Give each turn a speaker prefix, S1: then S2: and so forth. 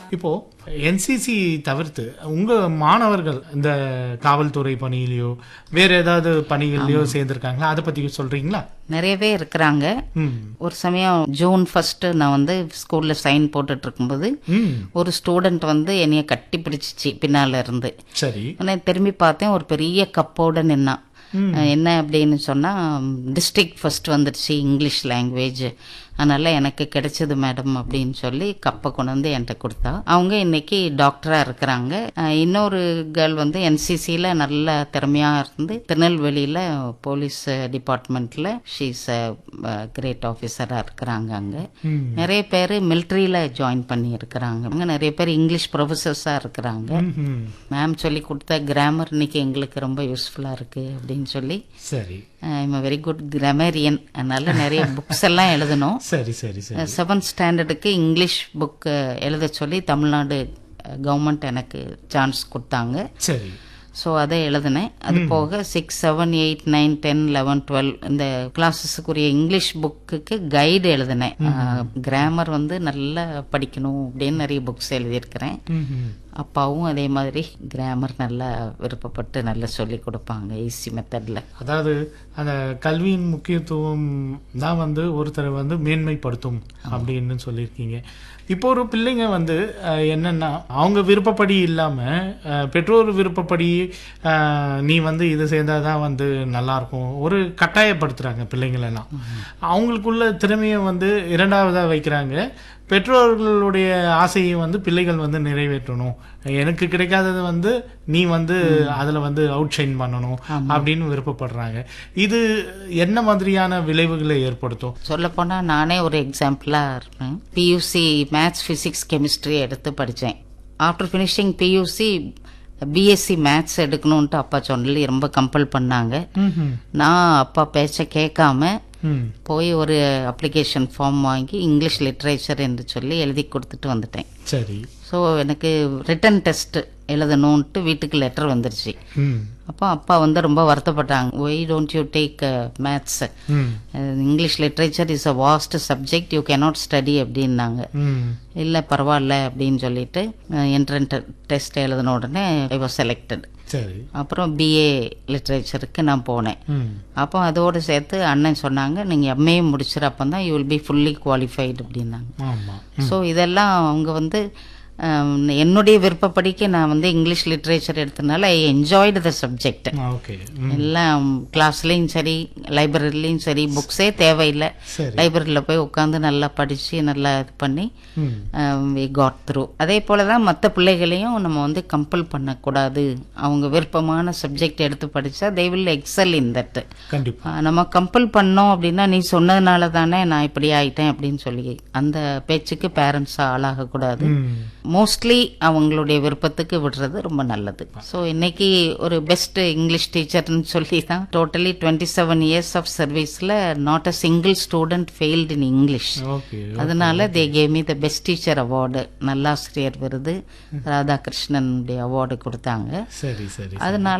S1: இப்போ என்சிசி தவிர்த்து உங்க மாணவர்கள் இந்த காவல்துறை பணியிலையோ வேற ஏதாவது பணிகள்லயோ சேர்ந்திருக்காங்களா அதை பத்தி சொல்றீங்களா
S2: நிறையவே இருக்கிறாங்க
S1: ம்
S2: ஒரு சமயம் ஜூன் ஃபர்ஸ்ட் நான் வந்து ஸ்கூல்ல சைன் போட்டுட்டு இருக்கும்போது
S1: ம்
S2: ஒரு ஸ்டூடெண்ட் வந்து என்னைய கட்டி பிடிச்சிச்சு பின்னால இருந்து
S1: சரி
S2: நான் திரும்பி பார்த்தேன் ஒரு பெரிய கப்போட நின்னான் அஹ் என்ன அப்படின்னு சொன்னா டிஸ்ட்ரிக்ட் ஃபர்ஸ்ட் வந்துடுச்சு இங்கிலீஷ் லாங்குவேஜ் அதனால எனக்கு கிடைச்சது மேடம் அப்படின்னு சொல்லி கப்பை கொண்டு வந்து என்கிட்ட கொடுத்தா அவங்க இன்னைக்கு டாக்டரா இருக்கிறாங்க அஹ் இன்னொரு கேர்ள் வந்து என்சிசியில் நல்ல திறமையா இருந்து திருநெல்வேலியில போலீஸ் டிபார்ட்மெண்ட்ல ஷீஸ் கிரேட் ஆஃபீஸரா இருக்கிறாங்க அங்க
S1: ம்
S2: நிறைய பேர் மிலிட்ரியில ஜாயின் பண்ணி இருக்கிறாங்க அங்க நிறைய பேர் இங்கிலீஷ் ப்ரொஃபசர்ஸா இருக்கிறாங்க
S1: ம்ஹும்.
S2: மேம் சொல்லி கொடுத்த கிராமர் இன்னைக்கு எங்களுக்கு ரொம்ப யூஸ்ஃபுல்லா இருக்கு அப்படின்னு சொல்லி
S1: சரி
S2: ஐம் வெரி குட் கிராமரியன் அதனால நிறைய புக்ஸ் எல்லாம் எழுதணும்
S1: சரி சரி சரி
S2: செவன்த் ஸ்டாண்டர்டுக்கு இங்கிலீஷ் புக் எழுத சொல்லி தமிழ்நாடு கவர்மெண்ட் எனக்கு சான்ஸ் கொடுத்தாங்க
S1: சரி
S2: ஸோ அதை எழுதினேன் அது போக six seven eight nine ten eleven twelve இந்த கிளாஸஸுக்குரிய இங்கிலீஷ் புக்குக்கு கைடு எழுதினேன் கிராமர் வந்து நல்லா படிக்கணும் அப்படின்னு நிறைய புக்ஸ் எழுதியிருக்கிறேன்
S1: ம்ஹும்.
S2: அப்பாவும் அதே மாதிரி கிராமர் நல்லா விருப்பப்பட்டு நல்லா சொல்லி கொடுப்பாங்க ஈஸி மெத்தடில்
S1: அதாவது அந்த கல்வியின் முக்கியத்துவம் தான் வந்து ஒருத்தரை வந்து மேன்மைப்படுத்தும் அப்படின்னு சொல்லியிருக்கீங்க இப்போ ஒரு பிள்ளைங்க வந்து அஹ், என்னன்னா அவங்க விருப்பப்படி இல்லாம அஹ், பெற்றோர் விருப்பப்படி அஹ், நீ வந்து இது சேர்ந்தாதான் வந்து நல்லா இருக்கும் ஒரு கட்டாயப்படுத்துறாங்க பிள்ளைங்களெல்லாம் அவங்களுக்குள்ள திறமையை வந்து இரண்டாவதா வைக்கிறாங்க பெற்றோர்களுடைய ஆசையை வந்து பிள்ளைகள் வந்து நிறைவேற்றணும் எனக்கு கிடைக்காதது வந்து நீ வந்து அதுல வந்து அவுட் ஷைன் பண்ணணும் அப்படின்னு விருப்பப்படுறாங்க இது என்ன மாதிரியான விளைவுகளை ஏற்படுத்தும்
S2: சொல்லப்போனால் நானே ஒரு எக்ஸாம்பிளாக இருப்பேன் பியூசி மேத்ஸ் ஃபிசிக்ஸ் கெமிஸ்ட்ரி எடுத்து படித்தேன் after finishing PUC BSc maths எடுக்கணுன்ட்டு அப்பா சொல்லி ரொம்ப கம்பல் பண்ணாங்க நான் அப்பா பேச்சை கேட்காம
S1: ம்.
S2: போய் ஒரு அப்ளிகேஷன் ஃபார்ம் வாங்கி இங்கிலீஷ் லிட்ரேச்சர் என்று சொல்லி எழுதி கொடுத்துட்டு வந்துட்டேன்
S1: சரி
S2: ஸோ எனக்கு ரிட்டன் டெஸ்ட் எழுதணுன்ட்டு வீட்டுக்கு லெட்டர் வந்துருச்சு
S1: ம்.
S2: அப்போ அப்பா வந்து ரொம்ப வருத்தப்பட்டாங்க why don't you take maths
S1: ம்.
S2: English literature is a waste subject you cannot study அப்படின்னாங்க
S1: ம்.
S2: இல்லை பரவாயில்ல அப்படின்னு சொல்லிட்டு என்ட்ரன் டெஸ்ட் எழுதின உடனே ஐ வாஸ் செலக்டட்
S1: சரி
S2: அப்புறம் பிஏ லிட்ரேச்சருக்கு நான் போனேன்
S1: ம்.
S2: அப்போ அதோடு சேர்த்து அண்ணன் சொன்னாங்க நீங்கள் எம்ஏ முடிச்சிடப்போ தான் you will be fully qualified அப்படின்னாங்க
S1: ஆமா
S2: ஸோ இதெல்லாம் அவங்க வந்து ஹம், என்னுடைய விருப்பப்படிக்கு நான் வந்து இங்கிலீஷ் லிட்ரேச்சர் எடுத்தனால I enjoyed the subject
S1: okay
S2: எல்லாம் கிளாஸ்லேயும் சரி லைப்ரரிலையும் சரி புக்ஸே தேவையில்லை
S1: சரி
S2: லைப்ரரியில் போய் உட்காந்து நல்லா படித்து நல்லா இது பண்ணி
S1: ம்.
S2: வி காட் த்ரூ அதே போல தான் மற்ற பிள்ளைகளையும் நம்ம வந்து கம்பல் பண்ணக்கூடாது அவங்க விருப்பமான சப்ஜெக்ட் எடுத்து படித்தா they will excel in that
S1: கண்டிப்பா
S2: நம்ம கம்பல் பண்ணோம் அப்படின்னா நீ சொன்னதுனால தானே நான் இப்படி ஆயிட்டேன் அப்படின்னு சொல்லி அந்த பேச்சுக்கு பேரண்ட்ஸ் ஆளாகக்கூடாது
S1: ம்.
S2: மோஸ்ட்லி அவங்களுடைய விருப்பத்துக்கு விடுறது ரொம்ப நல்லது ஸோ இன்னைக்கு ஒரு பெஸ்ட் இங்கிலீஷ் டீச்சர்னு சொல்லி தான் totally twenty seven years of சர்வீஸில் not a single student failed in English
S1: okay
S2: அதனால they came me the best teacher award நல்லாசிரியர் விருது ராதாகிருஷ்ணனுடைய அவார்டு கொடுத்தாங்க
S1: சரி சரி
S2: அதனால